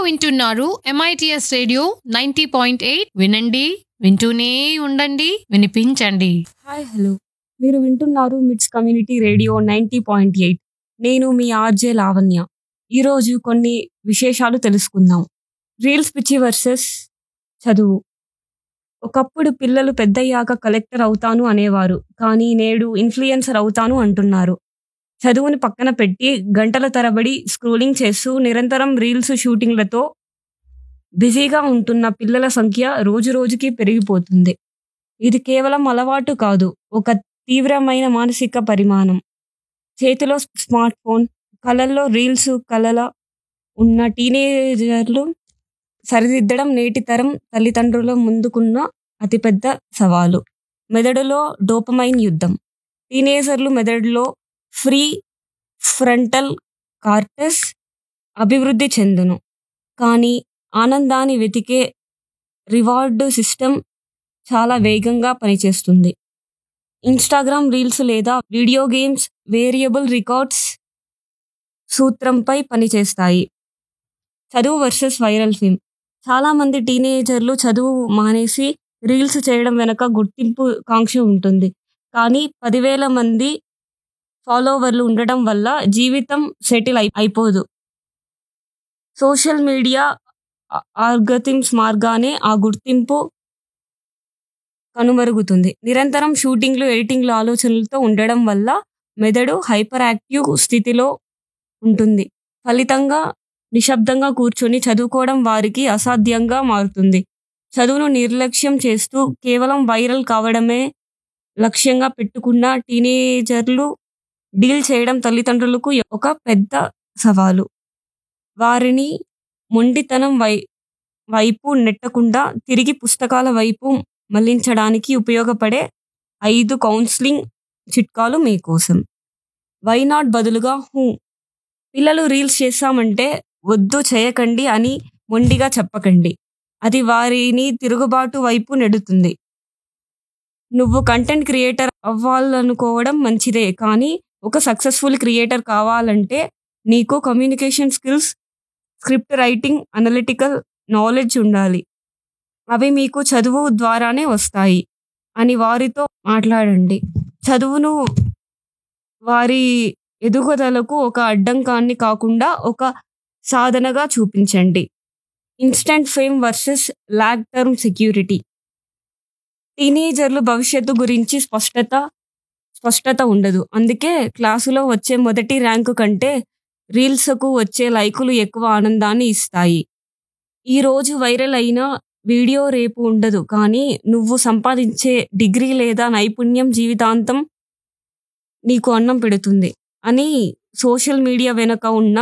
వింటున్నారు MITS radio ninety point eight వినండి వింటూనే ఉండండి వినిపించండి హాయ్ హలో మీరు వింటున్నారు MITS community radio ninety point eight నేను మీ ఆర్జే లావణ్య ఈరోజు కొన్ని విశేషాలు తెలుసుకుందాం రీల్స్ పిచ్చి వర్సెస్ చదువు ఒకప్పుడు పిల్లలు పెద్దయ్యాక కలెక్టర్ అవుతాను అనేవారు కానీ నేడు ఇన్ఫ్లుయెన్సర్ అవుతాను అంటున్నారు చదువుని పక్కన పెట్టి గంటల తరబడి స్క్రోలింగ్ చేస్తూ నిరంతరం రీల్స్ షూటింగ్లతో బిజీగా ఉంటున్న పిల్లల సంఖ్య రోజు రోజుకి పెరిగిపోతుంది ఇది కేవలం అలవాటు కాదు ఒక తీవ్రమైన మానసిక పరిమాణం చేతిలో స్మార్ట్ ఫోన్ కళల్లో రీల్స్ కళల ఉన్న టీనేజర్లు సరిదిద్దడం నేటి తరం తల్లిదండ్రుల ముందుకున్న అతిపెద్ద సవాలు మెదడులో డోపమైన్ యుద్ధం టీనేజర్లు మెదడులో ఫ్రీ ఫ్రంటల్ కార్టెస్ అభివృద్ధి చెందును కానీ ఆనందాన్ని వెతికే రివార్డు సిస్టమ్ చాలా వేగంగా పనిచేస్తుంది ఇన్స్టాగ్రామ్ రీల్స్ లేదా వీడియో గేమ్స్ వేరియబుల్ రికార్డ్స్ సూత్రంపై పనిచేస్తాయి చదువు వర్సెస్ వైరల్ ఫిల్మ్ చాలా మంది టీనేజర్లు చదువు మానేసి రీల్స్ చేయడం వెనక గుర్తింపు కాంక్ష ఉంటుంది కానీ పదివేల మంది ఫాలోవర్లు ఉండడం వల్ల జీవితం సెటిల్ అయి అయిపోదు సోషల్ మీడియా ఆర్గతిమ్స్ మార్గానే ఆ గుర్తింపు కనుమరుగుతుంది నిరంతరం షూటింగ్లు ఎడిటింగ్లు ఆలోచనలతో ఉండడం వల్ల మెదడు హైపర్ యాక్టివ్ స్థితిలో ఉంటుంది ఫలితంగా నిశ్శబ్దంగా కూర్చొని చదువుకోవడం వారికి అసాధ్యంగా మారుతుంది చదువును నిర్లక్ష్యం చేస్తూ కేవలం వైరల్ కావడమే లక్ష్యంగా పెట్టుకున్న టీనేజర్లు డీల్ చేయడం తల్లిదండ్రులకు ఒక పెద్ద సవాలు వారిని మొండితనం వై వైపు నెట్టకుండా తిరిగి పుస్తకాల వైపు మళ్లించడానికి ఉపయోగపడే ఐదు కౌన్సిలింగ్ చిట్కాలు మీకోసం వై నాట్ బదులుగా హూ పిల్లలు రీల్స్ చేస్తామంటే వద్దు చేయకండి అని మొండిగా చెప్పకండి అది వారిని తిరుగుబాటు వైపు నెడుతుంది నువ్వు కంటెంట్ క్రియేటర్ అవ్వాలనుకోవడం మంచిదే కానీ ఒక సక్సెస్ఫుల్ క్రియేటర్ కావాలంటే నీకు communication skills script writing analytical knowledge ఉండాలి అవి మీకు చదువు ద్వారానే వస్తాయి అని వారితో మాట్లాడండి చదువును వారి ఎదుగుదలకు ఒక అడ్డంకాన్ని కాకుండా ఒక సాధనగా చూపించండి instant fame versus long term security టీనేజర్లు భవిష్యత్తు గురించి స్పష్టత స్పష్టత ఉండదు అందుకే క్లాసులో వచ్చే మొదటి ర్యాంకు కంటే రీల్స్కు వచ్చే లైకులు ఎక్కువ ఆనందాన్ని ఇస్తాయి ఈ రోజు వైరల్ అయిన వీడియో రేపు ఉండదు కానీ నువ్వు సంపాదించే డిగ్రీ లేదా నైపుణ్యం జీవితాంతం నీకు అన్నం పెడుతుంది అని సోషల్ మీడియా వెనుక ఉన్న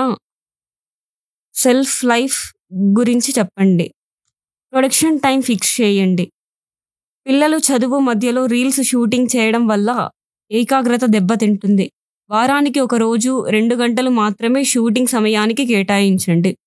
సెల్ఫ్ లైఫ్ గురించి చెప్పండి ప్రొడక్షన్ టైం ఫిక్స్ చేయండి పిల్లలు చదువు మధ్యలో రీల్స్ షూటింగ్ చేయడం వల్ల ఏకాగ్రత దెబ్బతింటుంది వారానికి ఒక రోజు రెండు గంటలు మాత్రమే షూటింగ్ సమయానికి కేటాయించండి